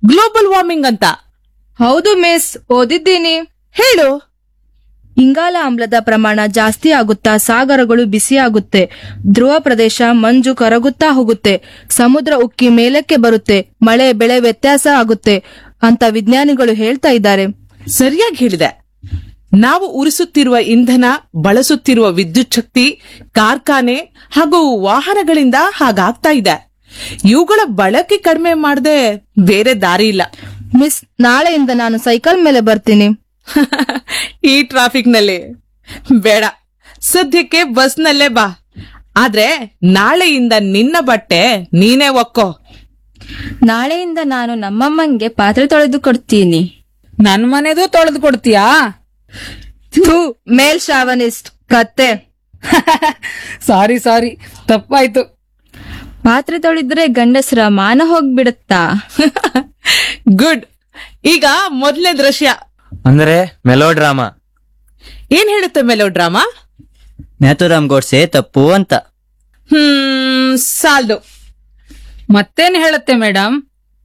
global warming ಅಂತ ಹೌದು miss ಓದಿದ್ದೀನಿ ಹೇಳು ಇಂಗಾಲ ಆಮ್ಲದ ಪ್ರಮಾಣ ಜಾಸ್ತಿ ಆಗುತ್ತಾ ಸಾಗರಗಳು ಬಿಸಿಯಾಗುತ್ತೆ ಧ್ರುವ ಪ್ರದೇಶ ಮಂಜು ಕರಗುತ್ತಾ ಹೋಗುತ್ತೆ ಸಮುದ್ರ ಉಕ್ಕಿ ಮೇಲಕ್ಕೆ ಬರುತ್ತೆ ಮಳೆ ಬೆಳೆ ವ್ಯತ್ಯಾಸ ಆಗುತ್ತೆ ಅಂತ ವಿಜ್ಞಾನಿಗಳು ಹೇಳ್ತಾ ಇದ್ದಾರೆ ಸರಿಯಾಗಿ ಹೇಳಿದೆ ನಾವು ಉರಿಸುತ್ತಿರುವ ಇಂಧನ ಬಳಸುತ್ತಿರುವ ವಿದ್ಯುತ್ ಶಕ್ತಿ ಕಾರ್ಖಾನೆ ಹಾಗೂ ವಾಹನಗಳಿಂದ ಹಾಗಾಗ್ತಾ ಇದೆ ಇವುಗಳ ಬಳಕೆ ಕಡಿಮೆ ಮಾಡದೆ ಬೇರೆ ದಾರಿ ಇಲ್ಲ ಮಿಸ್ ನಾಳೆಯಿಂದ ನಾನು ಸೈಕಲ್ ಮೇಲೆ ಬರ್ತೀನಿ ಈ ಟ್ರಾಫಿಕ್ ನಲ್ಲಿ ಬೇಡ ಸದ್ಯಕ್ಕೆ ಬಸ್ನಲ್ಲೇ ಬಾ ಆದ್ರೆ ನಾಳೆಯಿಂದ ನಿನ್ನ ಬಟ್ಟೆ ನೀನೇ ಒಕ್ಕೋ ನಾಳೆಯಿಂದ ನಾನು ನಮ್ಮಮ್ಮಂಗೆ ಪಾತ್ರೆ ತೊಳೆದು ಕೊಡ್ತೀನಿ ನನ್ ಮನೆದು ತೊಳೆದು ಕೊಡ್ತೀಯಾ ಥೂ, ಮೇಲ್ ಶಾವನಿಸ್ಟ್ ಕತ್ತೆ ಸಾರಿ ಸಾರಿ ತಪ್ಪಾಯ್ತು ಪಾತ್ರೆ ತೊಳೆದ್ರೆ ಗಂಡಸರ ಮಾನ ಹೋಗ್ಬಿಡುತ್ತಾ ಗುಡ್ ಈಗ ಮೊದಲನೇ ದೃಶ್ಯ ಅಂದ್ರೆ ಮೆಲೋಡ್ರಾಮಾ ಏನ್ ಹೇಳುತ್ತೆ ಮೆಲೋ ಡ್ರಾಮಾ ನ್ಯಾತುರಾಮ್ ಗೋಡ್ಸೆ ತಪ್ಪು ಅಂತ ಹ್ಮ್ ಸಾಲ್ದು ಮತ್ತೇನ್ ಹೇಳುತ್ತೆ ಮೇಡಮ್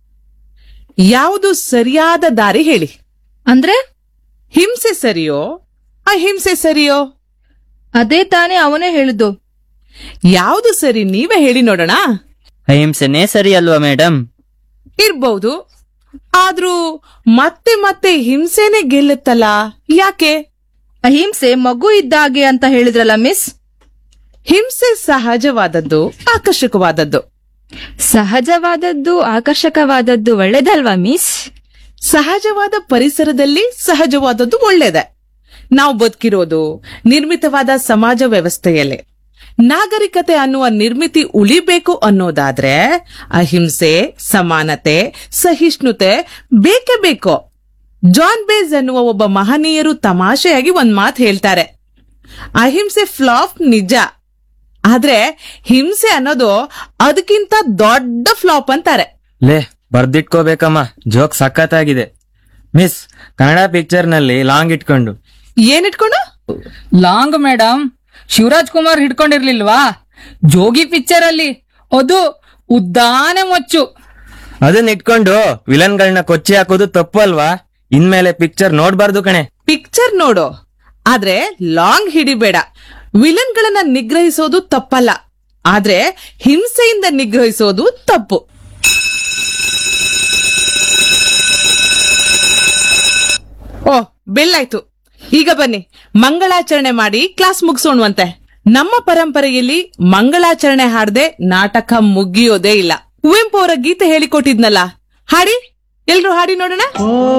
ಯಾವುದು ಸರಿಯಾದ ದಾರಿ ಹೇಳಿ ಅಂದ್ರೆ ಹಿಂಸೆ ಸರಿಯೋ ಅಹಿಂಸೆ ಸರಿಯೋ ಅದೇ ತಾನೇ ಅವನೇ ಹೇಳಿದ್ದು ಯಾವುದು ಸರಿ ನೀವೇ ಹೇಳಿ ನೋಡೋಣ ಅಹಿಂಸೆನೇ ಸರಿ ಅಲ್ವಾ ಮೇಡಮ್ ಇರ್ಬಹುದು ಆದ್ರೂ ಮತ್ತೆ ಮತ್ತೆ ಹಿಂಸೆನೆ ಗೆಲ್ಲುತ್ತಲ್ಲ ಯಾಕೆ ಅಹಿಂಸೆ ಮಗು ಇದ್ದಾಗೆ ಅಂತ ಹೇಳಿದ್ರಲ್ಲ ಮಿಸ್ ಹಿಂಸೆ ಸಹಜವಾದದ್ದು ಆಕರ್ಷಕವಾದದ್ದು ಸಹಜವಾದದ್ದು ಆಕರ್ಷಕವಾದದ್ದು ಒಳ್ಳೇದಲ್ವಾ ಮಿಸ್ ಸಹಜವಾದ ಪರಿಸರದಲ್ಲಿ ಸಹಜವಾದದ್ದು ಒಳ್ಳೇದೆ ನಾವು ಬದುಕಿರೋದು ನಿರ್ಮಿತವಾದ ಸಮಾಜ ವ್ಯವಸ್ಥೆಯಲ್ಲಿ ನಾಗರಿಕತೆ ಅನ್ನುವ ನಿರ್ಮಿತಿ ಉಳಿಬೇಕು ಅನ್ನೋದಾದ್ರೆ ಅಹಿಂಸೆ ಸಮಾನತೆ ಸಹಿಷ್ಣುತೆ ಬೇಕೇ ಬೇಕು ಜಾನ್ ಬೇಸ್ ಎನ್ನುವ ಒಬ್ಬ ಮಹನೀಯರು ತಮಾಷೆಯಾಗಿ ಒಂದ್ ಮಾತು ಹೇಳ್ತಾರೆ ಅಹಿಂಸೆ ಫ್ಲಾಪ್ ನಿಜ ಆದ್ರೆ ಹಿಂಸೆ ಅನ್ನೋದು ಅದಕ್ಕಿಂತ ದೊಡ್ಡ ಫ್ಲಾಪ್ ಅಂತಾರೆ ಲೇ ಬರ್ದಿಟ್ಕೋಬೇಕಮ್ಮ ಜೋಕ್ ಸಖತ್ತಾಗಿದೆ ಮಿಸ್ ಕನ್ನಡ ಪಿಕ್ಚರ್ ನಲ್ಲಿ ಲಾಂಗ್ ಇಟ್ಕೊಂಡು ಏನಿಟ್ಕೊಂಡು ಲಾಂಗ್ ಮೇಡಮ್ ಶಿವರಾಜ್ ಕುಮಾರ್ ಹಿಡ್ಕೊಂಡಿರ್ಲಿಲ್ವಾ ಜೋಗಿ ಪಿಕ್ಚರ್ ಅಲ್ಲಿ ಅದು ಉದ್ದಾನೆ ಮೊಚ್ಚು ಅದನ್ನ ಇಟ್ಕೊಂಡು ವಿಲನ್ಗಳನ್ನ ಕೊಚ್ಚಿ ಹಾಕೋದು ತಪ್ಪು ಅಲ್ವಾ ಇನ್ಮೇಲೆ ಪಿಕ್ಚರ್ ನೋಡ್ಬಾರ್ದು ಕಣೆ ಪಿಕ್ಚರ್ ನೋಡು ಆದ್ರೆ ಲಾಂಗ್ ಹಿಡಿಬೇಡ ವಿಲನ್ಗಳನ್ನ ನಿಗ್ರಹಿಸೋದು ತಪ್ಪಲ್ಲ ಆದ್ರೆ ಹಿಂಸೆಯಿಂದ ನಿಗ್ರಹಿಸೋದು ತಪ್ಪು ಓ ಬೆಳ್ಳಾಯ್ತು ಈಗ ಬನ್ನಿ ಮಂಗಳಾಚರಣೆ ಮಾಡಿ ಕ್ಲಾಸ್ ಮುಗಿಸೋಣವಂತೆ ನಮ್ಮ ಪರಂಪರೆಯಲ್ಲಿ ಮಂಗಳಾಚರಣೆ ಹಾಡದೆ ನಾಟಕ ಮುಗಿಯೋದೇ ಇಲ್ಲ ಕುವೆಂಪು ಅವರ ಗೀತೆ ಹೇಳಿಕೊಟ್ಟಿದ್ನಲ್ಲ ಹಾಡಿ ಎಲ್ರು ಹಾಡಿ ನೋಡೋಣ